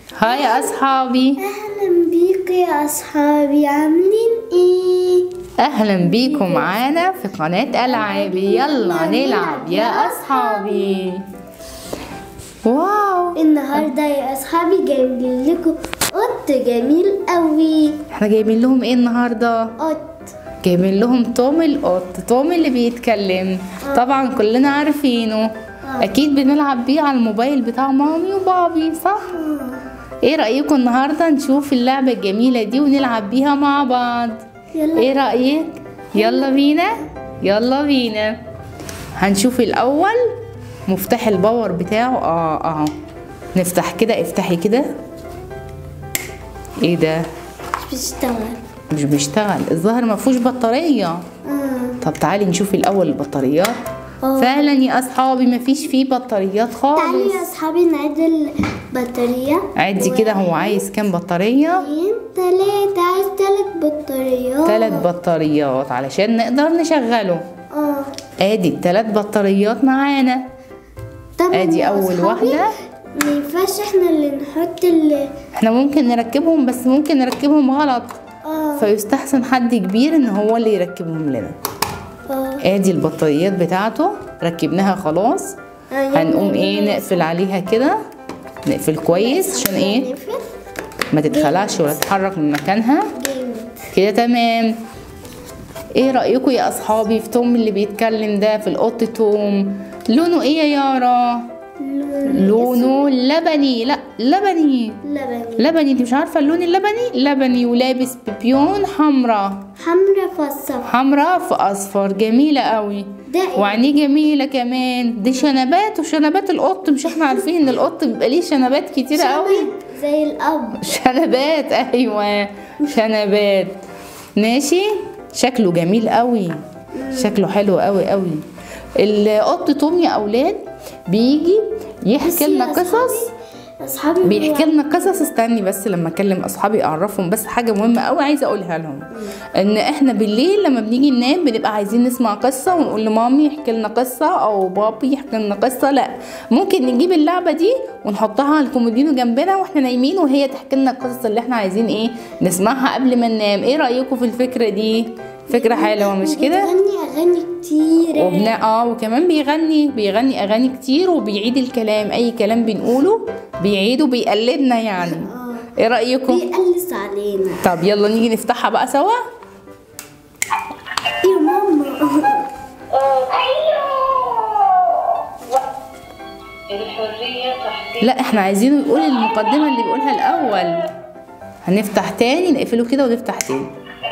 هاي يا أصحابي اهلا بيكم يا اصحابي عاملين ايه أهلا بيكم معانا في قناة ألعابي يلا نلعب يا أصحابي واو النهارده يا اصحابي جايبين لكم قط جميل قوي احنا جايبين لهم ايه النهارده قط جايبين لهم توم القط توم اللي بيتكلم طبعا كلنا عارفينه اكيد بنلعب بيه على الموبايل بتاع مامي وبابي صح ايه رأيكم النهارده نشوف اللعبة الجميلة دي ونلعب بيها مع بعض يلا ايه رأيك يلا بينا يلا بينا هنشوف الاول مفتاح الباور بتاعه اه اه نفتح كده افتحي كده ايه ده مش بيشتغل مش بيشتغل الظاهر ما فيهوش بطارية اه طب تعالي نشوف الاول البطاريات اه. فعلا يا اصحابي ما فيش فيه بطاريات تعالوا خالص يا اصحابي نعد البطارية عدي كده هو عايز كام بطارية اتنين تلاتة عايز تلات بطاريات ثلاث بطاريات علشان نقدر نشغله اه ادي الثلاث بطاريات معانا طبعا ادي يا اول أصحابي واحدة ما ينفعش احنا اللي نحط ال احنا ممكن نركبهم بس ممكن نركبهم غلط اه فيستحسن حد كبير ان هو اللي يركبهم لنا اه ادي البطاريات بتاعته ركبناها خلاص أيوة. هنقوم ايه نقفل عليها كده نقفل كويس عشان ايه نقفل. ما تتخلعش ولا تتحرك من مكانها جامد كده تمام ايه رأيكم يا اصحابي في توم اللي بيتكلم ده في القط توم لونه ايه يا يارا لونه لبني لا لبني لبني لبني انت مش عارفه اللون اللبني لبني ولابس بيبيون حمراء حمرا فصفر حمراء في اصفر جميله قوي ده إيه؟ وعينيه جميله كمان دي شنبات وشنبات القط مش احنا عارفين ان القط بيبقى ليه شنبات كتيره قوي شبه زي الأب شنبات ايوه شنبات ماشي شكله جميل قوي شكله حلو قوي قوي القط توم يا اولاد بيجي يحكي لنا يا قصص أصحابي- أصحابي بيحكي لنا قصص استني بس لما اكلم اصحابي اعرفهم بس حاجه مهمه قوي عايزه اقولها لهم ان احنا بالليل لما بنيجي ننام بنبقى عايزين نسمع قصه ونقول لمامي يحكي لنا قصه او بابي يحكي لنا قصه لا ممكن نجيب اللعبه دي ونحطها على الكومودينو جنبنا واحنا نايمين وهي تحكي لنا القصص اللي احنا عايزين ايه نسمعها قبل ما ننام ايه رايكم في الفكره دي فكره حلوه مش كده بتغني أغاني كتير وبنا اه وكمان بيغني بيغني اغاني كتير وبيعيد الكلام اي كلام بنقوله بيعيده بيقلدنا يعني اه ايه رايكم بيقلص علينا طب يلا نيجي نفتحها بقى سوا يا ماما الحرية تحقيق لا احنا عايزينه يقول المقدمه اللي بيقولها الاول هنفتح تاني نقفله كده ونفتح تاني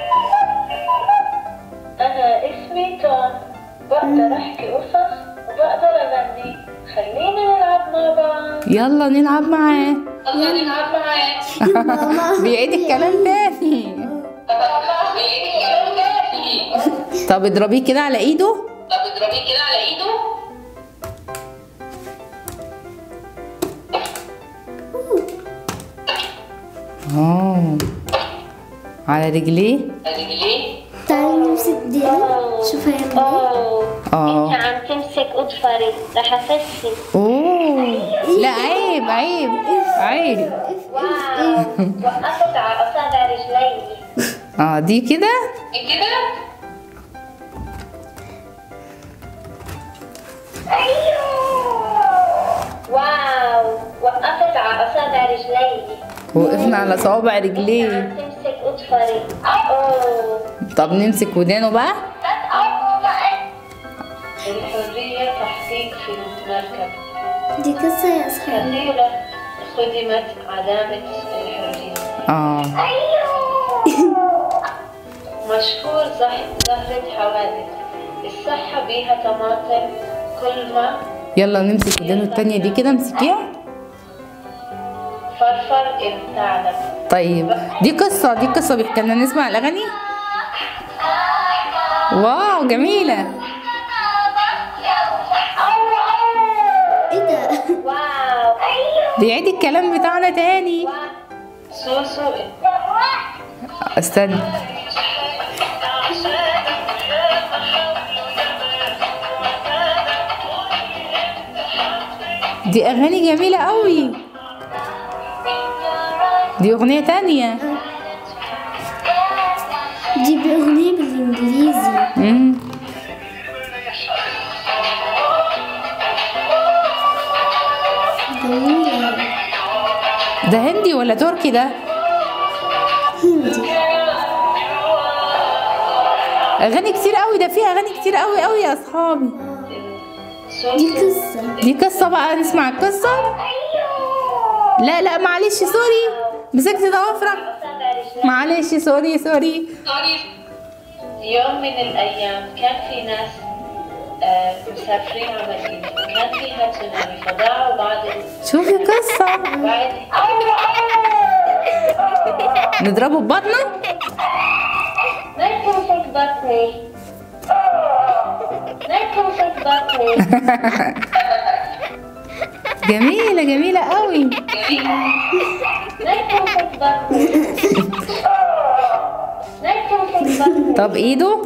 أنا اسمي توم بقدر أحكي قصص وبقدر أغني خلينا نلعب مع بعض يلا نلعب معاه يلا نلعب معاك يا ماما بيعيد الكلام تاني طب اضربيه كده على ايده طب اضربيه كده على إيده اه على رجليه رجليه تعالي نمسك دي شوف هيعمل ايه أوه اه أنت عم تمسك أظفري رح أفشي اوه لا عيب عيب عيب واو وقفت على أصابع رجلي اه دي كده كده واو وقفت على أصابع رجلي وقفنا على صوابع رجليه عم تمسك أظفري أوه طب نمسك ودانه بقى الحرية تحقيق في المركب دي قصة يا أصحابي كثيرة خدمت علامة الحرية اه مشهور زح- زهرة حوادث الصحة بيها طماطم كل ما يلا نمسك ودانه التانية دي كده امسكيها فرفر الثعلب طيب دي قصة دي قصة بيحكي لنا نسمع الأغاني واو جميلة ايه ده واو بيعيد الكلام بتاعنا تاني سوسو استنى دي أغاني جميلة قوي دي اغنيه تانية دي بأغنية بالإنجليزي مم. جميلة ده هندي ولا تركي ده هندي اغاني كتير قوي ده فيها اغاني كتير قوي قوي يا اصحابي دي قصة دي قصه بقى نسمع القصه لا لا معلش سوري مسكت ضوافرك معلش سوري سوري يوم من الأيام كان في ناس آه، مسافرين على مدينة كان فيها تسونامي فضاعوا بعض ال- شوفي قصه بعد نضربه ببطنه Nice perfect birthday. Nice perfect birthday. جميله جميله قوي Nice perfect birthday. Nice perfect birthday. طب ايده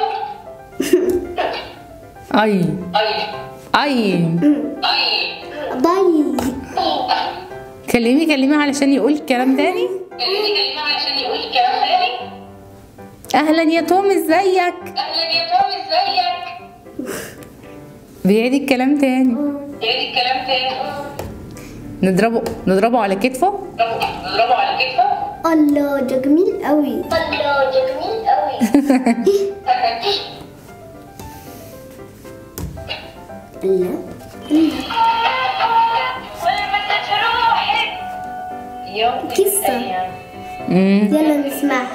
اي اي ضي كلمي كلمي علشان يقول كلام تاني عشان يقول كلام تاني اهلا يا توم ازيك اهلا يا توم ازيك بيعيد الكلام تاني ايه الكلام تاني نضربه نضربه على كتفه نضربه على كتفه الله ده جميل قوي الله جميل قوي الله يوم من قصة. الايام مم. يلا نسمعها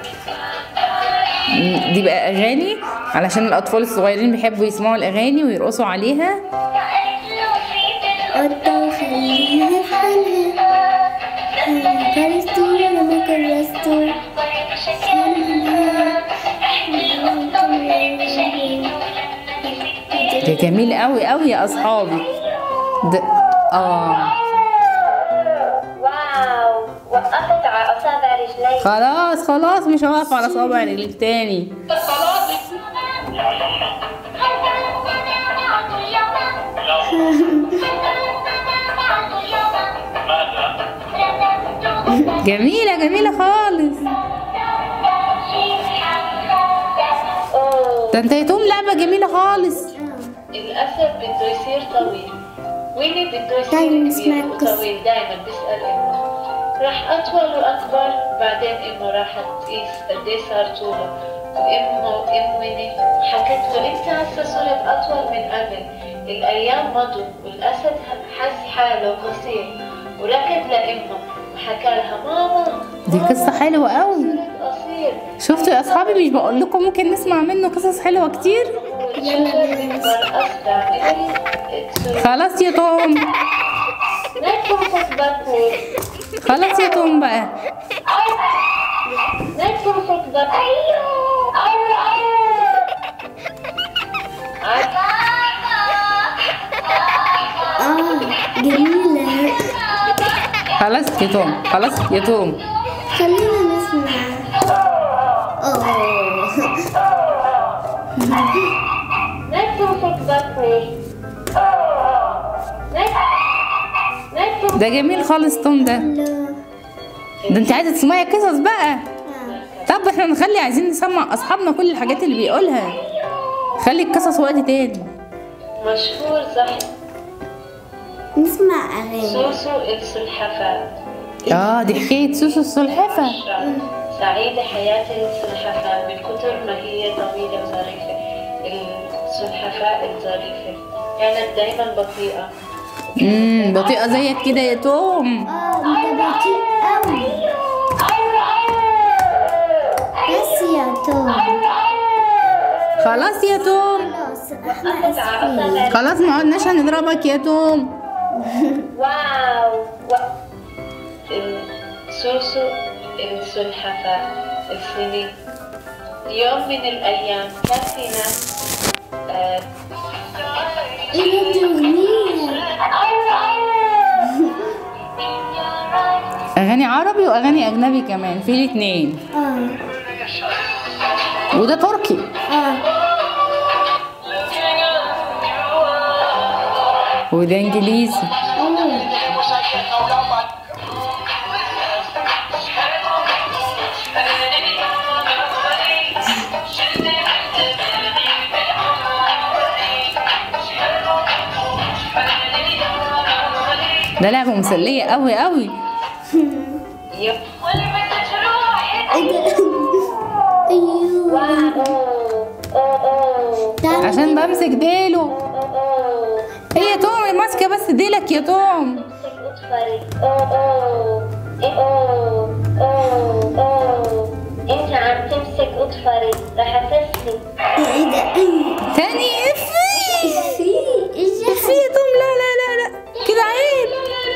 مم. دي بقى اغاني علشان الاطفال الصغيرين بيحبوا يسمعوا الاغاني ويرقصوا عليها قطة خليها في حالها كرستو لما كرستو ده جميل قوي قوي يا اصحابي ده اه واو وقفت على اصابع رجلي خلاص خلاص مش هوقف على صابع رجلك تاني جميلة جميلة خالص اوه ده انت يا توم لعبة جميلة خالص الاسد بده يصير طويل ويلي بده يصير دايما نسمع كبير القصة. وطويل دايما بيسأل امه راح اطول واكبر بعدين امه راحت تقيس قد ايه صار طوله وامه ام ويني حكت له انت هسه صرت اطول من قبل الايام مضوا والاسد حس حاله قصير وركض لامه وحكى لها ماما دي قصة حلوة قوي صرت قصير شفتوا يا اصحابي مش بقول لكم ممكن نسمع منه قصص حلوة كتير والشجر بيكبر اسرع من السرور خلاص يا توم نكتب تثبتني خلاص يا توم بقى نكتب تثبتني اه جميلة خلاص يا توم خلاص يا توم خلينا نسمع اه نكتب تثبتني نكتب ده جميل خالص توم ده الله ده انت عايزة تسمعي قصص بقى آه. طب احنا نخلي عايزين نسمع اصحابنا كل الحاجات اللي بيقولها خلي القصص وقت تاني مشهور صح نسمع أغاني سوسو السلحفاة اه دي حكاية سوسو السلحفة سعيدة حياة السلحفاة من كتر ما هي طويلة وظريفة السلحفاة الظريفة كانت دايما بطيئة امم بطيئة زيك كده يا توم اه انت بطيء قوي بس يا توم خلاص يا توم خلاص احنا اسفين خلاص ما عدناش هنضربك يا توم واو و... ال- سوسو السلحفاة السنين يوم من الأيام كان في ناس آه، ايه دي اغنية اغاني عربي واغاني اجنبي كمان في الاتنين اه وده تركي اه وده انجليزي اوه ده لعبة مسلية قوي قوي يب واللي بدك تروح ايه ده ايوه واو اوه اوه تعالى عشان بمسك ديله اوه ايه يا توم ماسكة بس ديلك يا توم تمسك اطفري اوه اوه إيه اوه اوه اوه انت عم تمسك اطفري رح افسلي ايه ده تاني افي في ايش افي يا توم لا لا لا لا كده عيب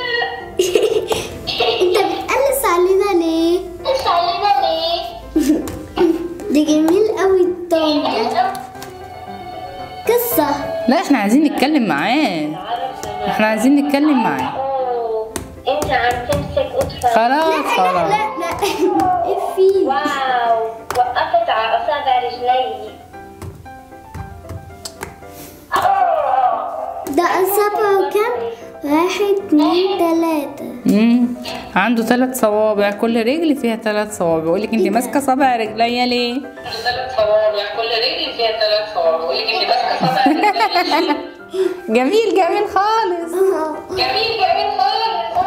انت بتقلص علينا ليه ايش علينا ليه؟ ده جميل قوي الطعم ده قصة لا احنا عايزين نتكلم معاه احنا عايزين نتكلم معاه اوه انت عم تمسك اطفري خلاص لا خلاص لا لا ايه في واو وقفت على اصابع رجلي ده أصابعه كام واحد اتنين تلاتة مم. عنده ثلاث صوابع كل رجل فيها ثلاث صوابع يقول لك انت ماسكه صابع رجليا ليه ثلاث صوابع كل رجل فيها ثلاث صوابع بقول لك انت ماسكه صابع رجلي جميل جميل خالص جميل جميل خالص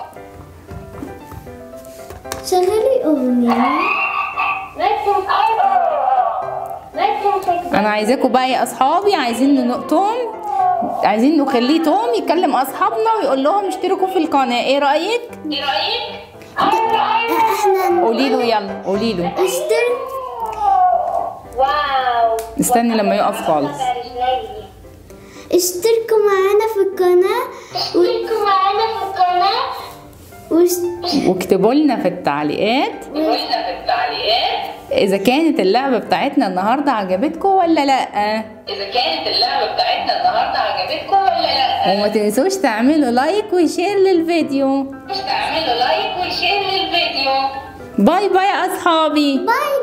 شغلي أغنية ما تمسك ما تمسك انا عايزاكم بقى يا اصحابي عايزين نقطهم عايزين نخليه توم يكلم اصحابنا ويقول لهم اشتركوا في القناه ايه رايك ايه رايك؟ احنا قولي له يلا قولي له اشترك واو استني لما يقف خالص. أصابع رجلي اشتركوا معانا في القناة اشتركوا معانا في القناه وش... واكتبوا لنا في التعليقات قولنا في التعليقات اذا كانت اللعبه بتاعتنا النهارده عجبتكم ولا لا اذا كانت اللعبه بتاعتنا النهارده عجبتكم ولا لا وما تنسوش تعملوا لايك وشير للفيديو مش تعملوا لايك وشير للفيديو باي باي يا اصحابي باي